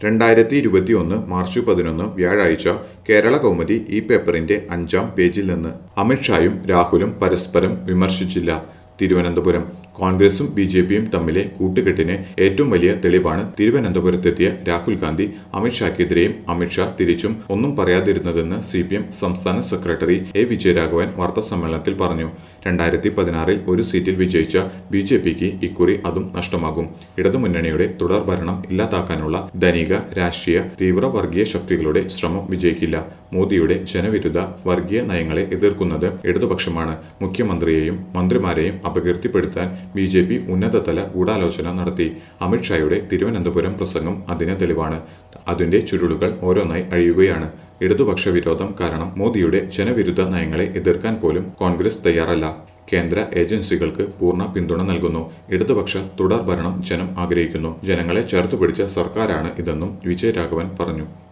രണ്ടായിരത്തി ഇരുപത്തിയൊന്ന് മാർച്ച് പതിനൊന്ന് വ്യാഴാഴ്ച കേരള കൗമുദി ഈ പേപ്പറിന്റെ അഞ്ചാം പേജിൽ നിന്ന് അമിത്ഷായും രാഹുലും പരസ്പരം വിമർശിച്ചില്ല തിരുവനന്തപുരം കോൺഗ്രസും ബി ജെ പിയും തമ്മിലെ കൂട്ടുകെട്ടിന് ഏറ്റവും വലിയ തെളിവാണ് തിരുവനന്തപുരത്തെത്തിയ രാഹുൽ ഗാന്ധി അമിത്ഷാക്കെതിരെയും അമിത്ഷാ തിരിച്ചും ഒന്നും പറയാതിരുന്നതെന്ന് സി പി എം സംസ്ഥാന സെക്രട്ടറി എ വിജയരാഘവൻ വാർത്താസമ്മേളനത്തിൽ പറഞ്ഞു രണ്ടായിരത്തി പതിനാറിൽ ഒരു സീറ്റിൽ വിജയിച്ച ബി ജെ പിക്ക് ഇക്കുറി അതും നഷ്ടമാകും ഇടതുമുന്നണിയുടെ തുടർ ഭരണം ഇല്ലാതാക്കാനുള്ള ധനിക രാഷ്ട്രീയ തീവ്ര വർഗീയ ശക്തികളുടെ ശ്രമം വിജയിക്കില്ല മോദിയുടെ ജനവിരുദ്ധ വർഗീയ നയങ്ങളെ എതിർക്കുന്നത് ഇടതുപക്ഷമാണ് മുഖ്യമന്ത്രിയെയും മന്ത്രിമാരെയും അപകീർത്തിപ്പെടുത്താൻ ബി ജെ പി ഉന്നതതല ഗൂഢാലോചന നടത്തി അമിത്ഷായുടെ തിരുവനന്തപുരം പ്രസംഗം അതിന് തെളിവാണ് അതിന്റെ ചുരുളുകൾ ഓരോന്നായി അഴിയുകയാണ് ഇടതുപക്ഷ വിരോധം കാരണം മോദിയുടെ ജനവിരുദ്ധ നയങ്ങളെ എതിർക്കാൻ പോലും കോൺഗ്രസ് തയ്യാറല്ല കേന്ദ്ര ഏജൻസികൾക്ക് പൂർണ്ണ പിന്തുണ നൽകുന്നു ഇടതുപക്ഷ തുടർ ഭരണം ജനം ആഗ്രഹിക്കുന്നു ജനങ്ങളെ ചേർത്തുപിടിച്ച സർക്കാരാണ് ഇതെന്നും വിജയരാഘവൻ പറഞ്ഞു